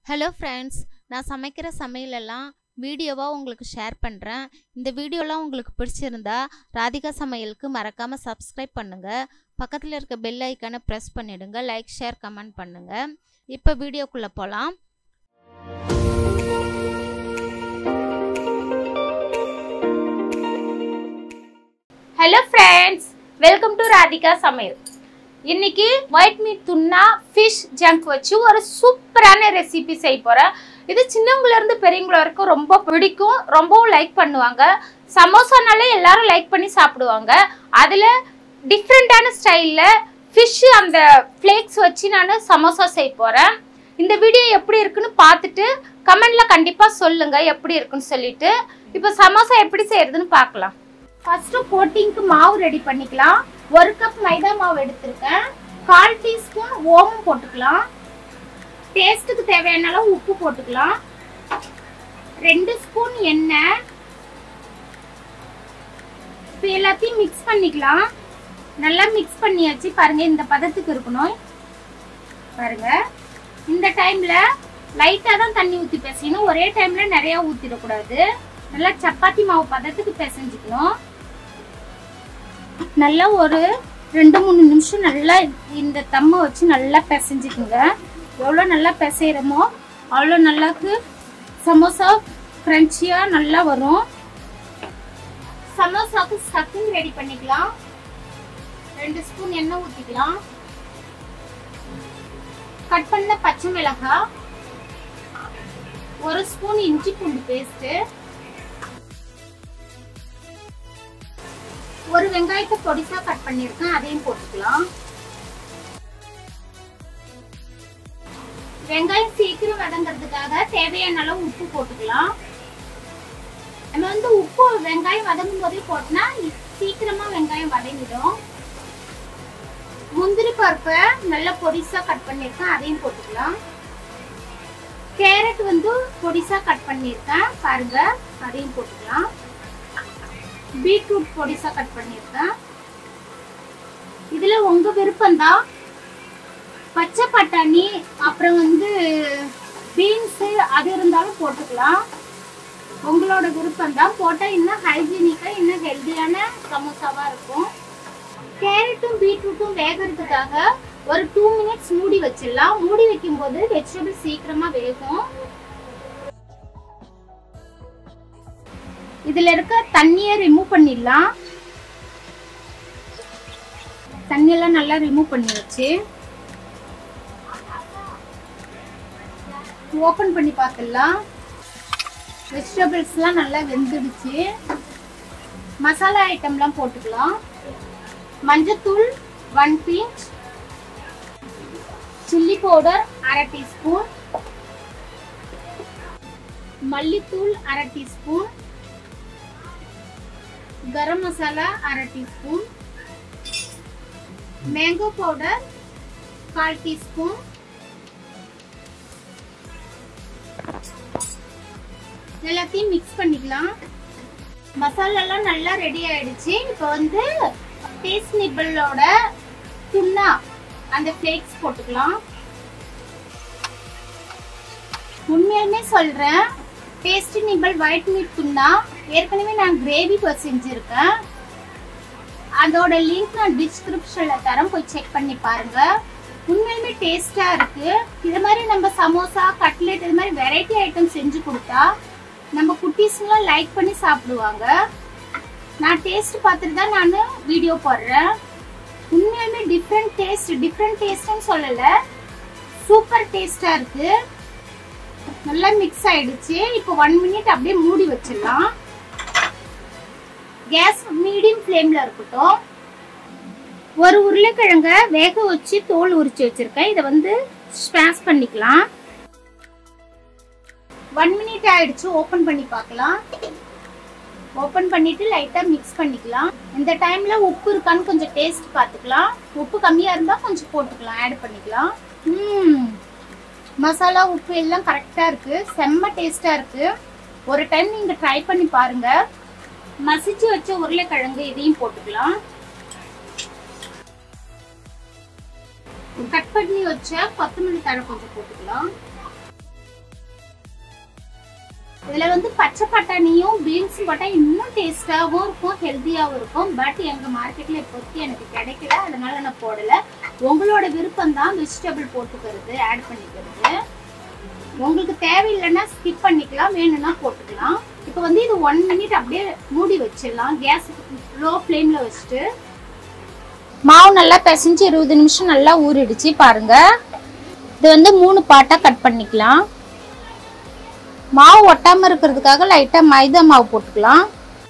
hello friends நான் சமைக்கிற சமையலெல்லாம் வீடியோவாக உங்களுக்கு ஷேர் பண்ணுறேன் இந்த வீடியோலாம் உங்களுக்கு பிடிச்சிருந்தா ராதிகா சமையலுக்கு மறக்காமல் சப்ஸ்கிரைப் பண்ணுங்கள் பக்கத்தில் இருக்க பெல் ஐக்கானை ப்ரெஸ் பண்ணிடுங்க லைக் ஷேர் கமெண்ட் பண்ணுங்கள் இப்போ வீடியோக்குள்ளே போகலாம் hello friends welcome to Radhika சமையல் இன்னைக்கு white meat tuna fish chunk வச்சு ஒரு சூப்பரான ரெசிபி செய்ய போகிறேன் இது சின்னவங்கள இருந்து பெரியவங்கள வரைக்கும் ரொம்ப பிடிக்கும் ரொம்பவும் லைக் பண்ணுவாங்க சமோசானாலே எல்லாரும் லைக் பண்ணி சாப்பிடுவாங்க அதில் டிஃப்ரெண்ட்டான ஸ்டைலில் ஃபிஷ் அந்த ஃப்ளேக்ஸ் வச்சு நான் சமோசா செய்ய போகிறேன் இந்த வீடியோ எப்படி இருக்குன்னு பார்த்துட்டு கமெண்ட்ல கண்டிப்பாக சொல்லுங்க எப்படி இருக்குன்னு சொல்லிட்டு இப்போ சமோசா எப்படி செய்யறதுன்னு பார்க்கலாம் ஃபர்ஸ்ட் கோட்டிங்க்கு மாவு ரெடி பண்ணிக்கலாம் ஒரு கப் மைதா மாவு எடுத்திருக்கேன் கால் டீஸ்பூன் ஓமம் போட்டுக்கலாம் டேஸ்ட்டுக்கு தேவையான அளவு உப்பு போட்டுக்கலாம் ரெண்டு ஸ்பூன் எண்ணெய் இப்போ எல்லாத்தையும் மிக்ஸ் பண்ணிக்கலாம் நல்லா மிக்ஸ் பண்ணியாச்சு பாருங்க இந்த பதத்துக்கு இருக்கணும் பாருங்க இந்த டைம்ல லைட்டா தான் தண்ணி ஊத்தி பிசையணும் ஒரே டைம்ல நிறைய ஊத்திடக்கூடாது நல்லா சப்பாத்தி மாவு பதத்துக்கு பிசைஞ்சுக்கணும் நல்லா ஒரு ரெண்டு மூணு நிமிஷம் நல்லா இந்த தம்மை வச்சு நல்லா பிசைஞ்சுக்குங்க எவ்வளோ நல்லா பிசைகிறோமோ அவ்வளோ நல்லாக்கு சமோசா க்ரன்ச்சியாக நல்லா வரும் சமோசாவுக்கு ஸ்டஃபிங் ரெடி பண்ணிக்கலாம் ரெண்டு ஸ்பூன் எண்ணெய் ஊற்றிக்கலாம் கட் பண்ண பச்சை மிளகாய் ஒரு ஸ்பூன் இஞ்சி பூண்டு பேஸ்ட்டு ஒரு வெங்காயத்தை பொடிசா கட் பண்ணிருக்கேன் அதையும் போட்டுக்கலாம் வெங்காயம் சீக்கிரம் வதங்கிறதுக்காக தேவையான அளவு உப்பு போட்டுக்கலாம் நம்ம வந்து உப்பு வெங்காயம் வதங்கும் போதே போட்டோம்னா சீக்கிரமா வெங்காயம் வதங்கிடும் முந்திரி பருப்பை நல்லா பொடிசா கட் பண்ணிருக்கேன் அதையும் போட்டுக்கலாம் கேரட் வந்து பொடிசா கட் பண்ணிருக்கேன் பாருங்க அதையும் போட்டுக்கலாம் பீட்ரூட் பொடிசா கட் பண்ணியிருக்கேன் இதுல உங்க விருப்பம் தான் பச்சை பட்டாணி அப்புறம் வந்து பீன்ஸ் அது இருந்தாலும் போட்டுக்கலாம் உங்களோட விருப்பம் தான் போட்டால் இன்னும் ஹைஜீனிக்காக இன்னும் ஹெல்த்தியான சமோசாவா இருக்கும் கேரட்டும் பீட்ரூட்டும் வேகிறதுக்காக ஒரு டூ மினிட்ஸ் மூடி வச்சிடலாம் மூடி வைக்கும்போது வெஜிடபிள் சீக்கிரமா வேகும் இதுல இருக்க தண்ணியை ரிமூவ் பண்ணிடலாம் தண்ணியெல்லாம் நல்லா ரிமூவ் பண்ணியாச்சு ஓபன் பண்ணி பார்த்துடலாம் வெஜிடபிள்ஸ்லாம் நல்லா வெந்துடுச்சு மசாலா ஐட்டம்லாம் போட்டுக்கலாம் மஞ்சத்தூள் ஒன் பிஞ்ச் சில்லி பவுடர் அரை டீஸ்பூன் மல்லித்தூள் அரை டீஸ்பூன் கரம் மசாலா அரை டீஸ்பூன் மேங்கோ பவுடர் கால் டீஸ்பூன் எல்லாத்தையும் மிக்ஸ் பண்ணிக்கலாம் மசாலாலாம் நல்லா ரெடி ஆயிடுச்சு இப்போ வந்து டேஸ்ட் நிப்பிளோட துண்ணா அந்த ஃப்ளேக்ஸ் போட்டுக்கலாம் உண்மையாலுமே சொல்றேன் taste nibble white meat tuna ஏற்கனவே நான் கிரேவி செஞ்சிருக்கேன் அதோட லிங்க் நான் டிஸ்கிரிப்ஷன்ல தரேன் போய் செக் பண்ணி பாருங்க உண்மையுமே டேஸ்டா இருக்கு இது மாதிரி நம்ம சமோசா கட்லெட் இது மாதிரி வெரைட்டி ஐட்டம் செஞ்சு கொடுத்தா நம்ம குட்டீஸ்லாம் லைக் பண்ணி சாப்பிடுவாங்க நான் டேஸ்ட் பார்த்துட்டு தான் நான் வீடியோ போடுறேன் உண்மையுமே டிஃப்ரெண்ட் டேஸ்ட் டிஃப்ரெண்ட் டேஸ்ட்னு சொல்லல சூப்பர் டேஸ்டா இருக்கு நல்லா மிக்ஸ் ஆயிடுச்சு இப்போ ஒன் மினிட் அப்படியே மூடி வச்சிடலாம் கேஸ் மீடியம் ஃப்ளேம்ல இருக்கட்டும் ஒரு உருளைக்கிழங்க வேக வச்சு தோல் உரிச்சு வச்சிருக்கேன் இதை வந்து ஸ்மாஷ் பண்ணிக்கலாம் ஒன் மினிட் ஆயிடுச்சு ஓபன் பண்ணி பார்க்கலாம் ஓபன் பண்ணிட்டு லைட்டா மிக்ஸ் பண்ணிக்கலாம் இந்த டைம்ல உப்பு இருக்கான்னு கொஞ்சம் டேஸ்ட் பார்த்துக்கலாம் உப்பு கம்மியா இருந்தா கொஞ்சம் போட்டுக்கலாம் ஆட் பண்ணிக்கலாம் ம் மசாலா உப்பு எல்லாம் கரெக்டா இருக்கு செம்ம டேஸ்டா இருக்கு ஒரு டைம் நீங்க ட்ரை பண்ணி பாருங்க மசிச்சு வச்ச உருளைக்கிழங்கு இதையும் போட்டுக்கலாம் கட் பண்ணி வச்ச கொத்தமல்லி தழை கொஞ்சம் போட்டுக்கலாம் இதுல வந்து பச்சை பட்டாணியும் பீன்ஸும் போட்டா இன்னும் டேஸ்டாவும் இருக்கும் ஹெல்த்தியாவும் இருக்கும் பட் எங்க மார்க்கெட்ல இப்போதைக்கு எனக்கு கிடைக்கல அதனால நான் போடல உங்களோட விருப்பம் தான் வெஜிடபிள் போட்டுக்கிறது ஆட் பண்ணிக்கிறது உங்களுக்கு தேவையில்லைன்னா ஸ்கிப் பண்ணிக்கலாம் வேணும்னா போட்டுக்கலாம் இப்போ வந்து இது ஒன் மினிட் அப்படியே மூடி வச்சிடலாம் கேஸ் லோ ஃப்ளேம்ல வச்சுட்டு மாவு நல்லா பிசைஞ்சு இருபது நிமிஷம் நல்லா ஊறிடுச்சு பாருங்க இது வந்து மூணு பாட்டா கட் பண்ணிக்கலாம் மாவு ஒட்டாம இருக்கிறதுக்காக லைட்டா மைதா மாவு போட்டுக்கலாம்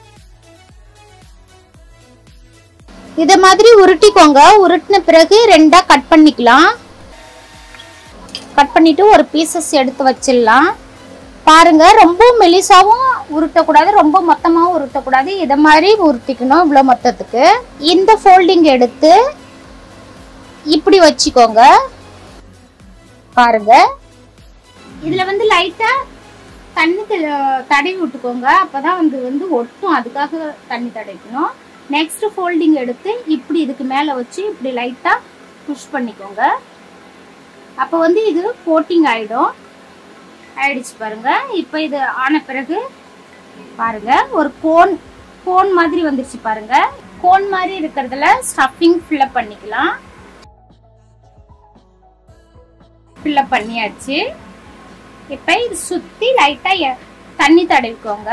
இத மாதிரி உருட்டிக்கோங்க உருட்டின பிறகு ரெண்டா கட் பண்ணிக்கலாம் கட் பண்ணிட்டு ஒரு பீசஸ் எடுத்து வச்சிடலாம் பாருங்க ரொம்ப மெலிசாவும் உருட்டக்கூடாது ரொம்ப மொத்தமாவும் உருட்டக்கூடாது இதை மாதிரி உருட்டிக்கணும் இவ்வளோ மொத்தத்துக்கு இந்த ஃபோல்டிங் எடுத்து இப்படி வச்சுக்கோங்க பாருங்க இதுல வந்து லைட்டா தண்ணி தெ- தடவி விட்டுக்கோங்க அப்பதான் வந்து வந்து ஒட்டும் அதுக்காக தண்ணி தடவிக்கணும் நெக்ஸ்ட் ஃபோல்டிங் எடுத்து இப்படி இதுக்கு மேல வச்சு இப்படி லைட்டா புஷ் பண்ணிக்கோங்க அப்போ வந்து இது கோட்டிங் ஆயிடும் ஆயிடுச்சு பாருங்க இப்போ இது ஆன பிறகு பாருங்க ஒரு கோன் கோன் மாதிரி வந்துருச்சு பாருங்க கோன் மாதிரி இருக்கிறதுல ஸ்டஃபிங் ஃபில்அப் பண்ணிக்கலாம் ஃபில்அப் பண்ணியாச்சு இப்போ இது சுத்தி லைட்டா எ- தண்ணி தடவிக்கோங்க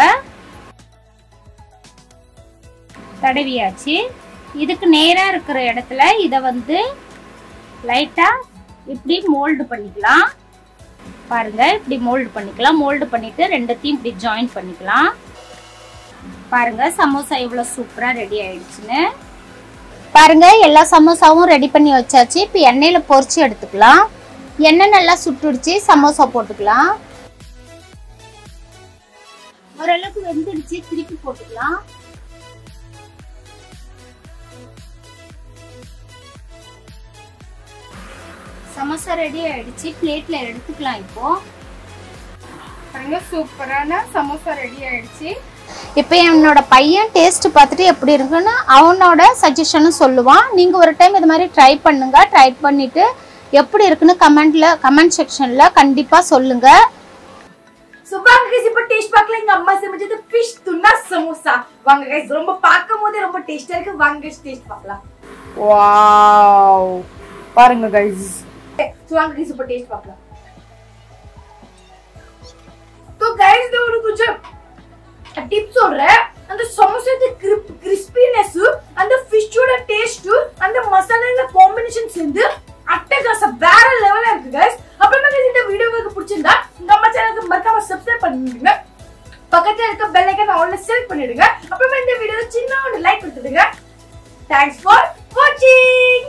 தடவியாச்சு இதுக்கு நேரா இருக்கிற இடத்துல இத வந்து லைட்டா இப்படி மோல்டு பண்ணிக்கலாம் பாருங்க இப்படி மோல்டு பண்ணிக்கலாம் மோல்டு பண்ணிட்டு ரெண்டத்தையும் இப்படி ஜாயின் பண்ணிக்கலாம் பாருங்க சமோசா இவ்வளவு சூப்பரா ரெடி ஆயிடுச்சுன்னு பாருங்க எல்லா சமோசாவும் ரெடி பண்ணி வச்சாச்சு இப்போ எண்ணெயில பொரிச்சு எடுத்துக்கலாம் எண்ணெய் நல்லா சுட்டுடுச்சு சமோசா போட்டுக்கலாம் ஓரளவுக்கு வெந்துடுச்சு திருப்பி போட்டுக்கலாம் சமோசா ரெடி ஆயிடுச்சு பிளேட்ல எடுத்துக்கலாம் இப்போ பாருங்க சூப்பரான சமோசா ரெடி ஆயிடுச்சு இப்போ என்னோட பையன் டேஸ்ட் பார்த்துட்டு எப்படி இருக்குன்னு அவனோட சஜஷனும் சொல்லுவான் நீங்க ஒரு டைம் இது மாதிரி ட்ரை பண்ணுங்க ட்ரை பண்ணிட்டு எப்படி இருக்குன்னு கமெண்ட்ல கமெண்ட் செக்ஷன்ல கண்டிப்பா சொல்லுங்க சோ வாங்க கைஸ் இப்போ டேஸ்ட் பார்க்கல எங்க அம்மா செஞ்சது ஃபிஷ் துன்னா சமோசா வாங்க கைஸ் ரொம்ப பார்க்கும் போதே ரொம்ப டேஸ்டா இருக்கு வாங்க கைஸ் டேஸ்ட் பார்க்கலாம் வாவ் பாருங்க கைஸ் சோ வாங்க கைஸ் இப்போ டேஸ்ட் பார்க்கலாம் तो गाइस இது ஒரு கொஞ்சம் டிப் சொல்றேன் அந்த சமோசாக்கு கிறிஸ்பினஸ் அந்த ஃபிஷ்ஷோட டேஸ்ட் அந்த மசாலால காம்பினேஷன் சேர்ந்து அட்டகாசம் வேற லெவல்ல இருக்கு guys அப்புறமா guys இந்த வீடியோ உங்களுக்கு பிடிச்சிருந்தா நம்ம சேனலுக்கு மறக்காம சப்ஸ்கிரைப் பண்ணிடுங்க பக்கத்துல இருக்க பெல் ஐக்கான் ஆன்ல செலக்ட் பண்ணிடுங்க அப்புறமா இந்த வீடியோ சின்ன ஒரு லைக் கொடுத்துடுங்க தேங்க்ஸ் ஃபார் வாட்சிங்